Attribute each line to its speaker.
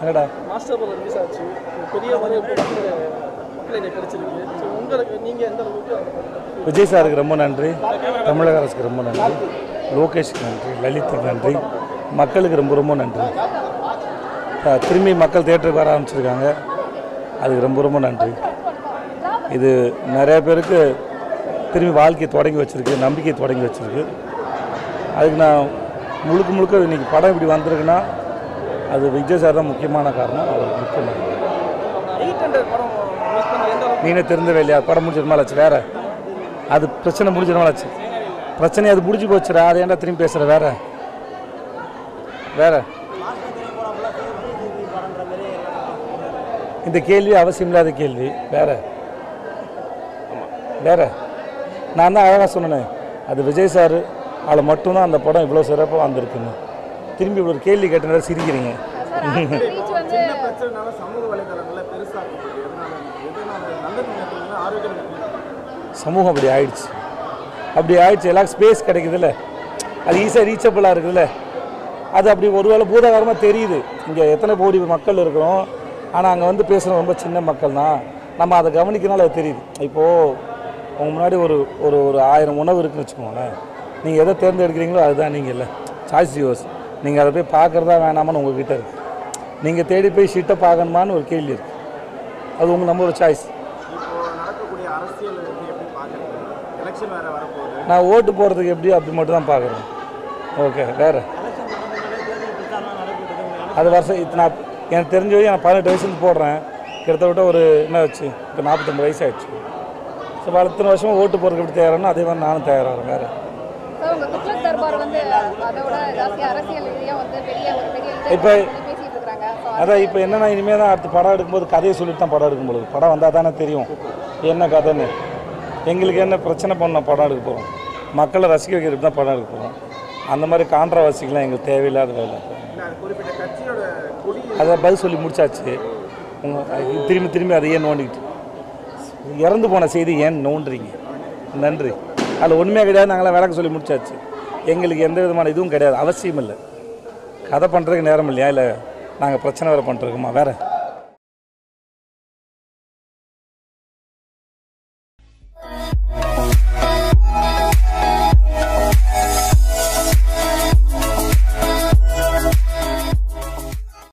Speaker 1: என்னடா
Speaker 2: மாஸ்டர் படம் ரிலீஸ் ஆச்சு பெரிய வரவேற்பு மக்கள் மக்களை கிடைச்சிருக்கு ஸோ உங்களுக்கு நீங்கள் எந்த அளவுக்கு
Speaker 1: விஜய் சாருக்கு ரொம்ப நன்றி தமிழக அரசுக்கு ரொம்ப நன்றி லோகேஷ்க்கு நன்றி லலித்துக்கு நன்றி மக்களுக்கு ரொம்ப ரொம்ப நன்றி அஹ் திரும்பி மக்கள் தேட்டருக்கு வர ஆரம்பிச்சிருக்காங்க அதுக்கு ரொம்ப ரொம்ப நன்றி இது நிறைய பேருக்கு திரும்பி வாழ்க்கையை தொடங்கி வச்சிருக்கு நம்பிக்கையை தொடங்கி வச்சிருக்கு அதுக்கு நான் முழுக்க முழுக்க இன்னைக்கு படம் இப்படி வந்திருக்குன்னா அது விஜய் சார் தான் முக்கியமான காரணம் அவருக்கு முக்கியமான
Speaker 2: எயிட் ஹண்ட்ரட் படம் மிஸ் பண்ணி எந்த அளவுக்கு
Speaker 1: நீனே தெரிஞ்சவே இல்லையா படம் முடிஞ்சிருமாலாச்சு வேற அது பிரச்சனை முடிஞ்சிருமாலாச்சு பிரச்சனை அது முடிஞ்சு போச்சுடா அதை ஏன்டா திரும்பி பேசுகிற வேற வேற இந்த கேள்வி அவசியம் இல்லாத கேள்வி வேற வேற நான் தான் அழகாக சொன்னேன் அது விஜய் சார் அதில் மட்டும்தான் அந்த படம் இவ்வளோ சிறப்பாக வந்திருக்குன்னு திரும்பி ஒரு கேள்வி கேட்டனால சிரிக்கிறீங்க
Speaker 3: ரீச் வந்து
Speaker 2: பிரச்சனைனால சமூக வலைதளங்களில் பெருசாக்கப்படுது எதனால எதனால நல்ல நேரத்தில் ஆரோக்கியம்
Speaker 1: சமூகம் அப்படி ஆயிடுச்சு அப்படி ஆயிடுச்சு எல்லாருக்கும் ஸ்பேஸ் கிடைக்குதுல்ல அது ஈஸியாக ரீச்சபிளாக இருக்குதுல்ல அது அப்படி ஒருவேளை பூதாகரமாக தெரியுது இங்கே எத்தனை கோடி மக்கள் இருக்கிறோம் ஆனால் அங்கே வந்து பேசுகிற ரொம்ப சின்ன மக்கள் தான் நம்ம அதை கவனிக்கனால அது தெரியுது இப்போது உங்க முன்னாடி ஒரு ஒரு ஒரு ஆயிரம் உணவு இருக்குன்னு வச்சுக்கோங்களேன் நீங்கள் எதை தேர்ந்தெடுக்கிறீங்களோ அதுதான் நீங்கள் இல்லை சாய்ஸ் யூஸ் நீங்கள் அதை போய் பார்க்குறதா வேணாமான்னு உங்ககிட்ட இருக்குது நீங்கள் தேடி போய் ஷீட்டை பார்க்கணுமான்னு ஒரு கேள்வி இருக்குது அது உங்கள் நம்ம ஒரு சாய்ஸ்
Speaker 2: இப்போ நடக்கக்கூடிய அரசியல் வந்து எப்படி பார்க்குறது எலெக்ஷன் வேறு வரப்போகுது
Speaker 1: நான் ஓட்டு போகிறதுக்கு எப்படி அப்படி மட்டும் தான் பார்க்குறேன் ஓகே வேறு அது வருஷம் இது நான் எனக்கு தெரிஞ்ச வரையும் நான் பதினெட்டு வயசுலேருந்து போடுறேன் கிட்டத்தட்ட ஒரு என்ன வச்சு இப்போ நாற்பத்தொம்பது வயசு ஆயிடுச்சு ஸோ இத்தனை வருஷமாக ஓட்டு போகிறதுக்கு எப்படி தயாரானோ அதே மாதிரி நானும் தயாராகிறேன் வேறு
Speaker 3: சார் உங்க துக்ளக் தர்பார் வந்து அதோட ஜாஸ்தி அரசியல் ரீதியா வந்து பெரிய ஒரு பெரிய
Speaker 1: இப்போ
Speaker 3: பேசிட்டு இருக்காங்க ஸோ
Speaker 1: அதான் இப்போ என்னன்னா இனிமேல் தான் அடுத்து படம் எடுக்கும்போது கதையை சொல்லிட்டு தான் படம் எடுக்கும் பொழுது படம் வந்தால் தானே தெரியும் என்ன கதைன்னு எங்களுக்கு என்ன பிரச்சனை பண்ண படம் எடுக்க போகிறோம் மக்களை ரசிக்க வைக்கிறதுக்கு தான் படம் எடுக்க போகிறோம் அந்த மாதிரி கான்ட்ரவர்சிக்கெலாம் எங்களுக்கு தேவையில்லாத வேலை
Speaker 2: இல்லை அது குறிப்பிட்ட கட்சியோட கொடி
Speaker 1: அதை பதில் சொல்லி முடிச்சாச்சு உங்க திரும்பி திரும்பி அதை ஏன் நோண்டிக்கிட்டு இறந்து போன செய்தி ஏன் நோண்டுறீங்க நன்றி அதில் உண்மையாக கிடையாது நாங்களாம் விளக்க சொல்லி முடிச்சாச்சு எங்களுக்கு எந்த விதமான இதுவும் கிடையாது அவசியம் இல்லை கதை பண்ணுறதுக்கு நேரம் இல்லையா இல்லை நாங்கள் பிரச்சனை வேறு பண்ணுறோமா வேறு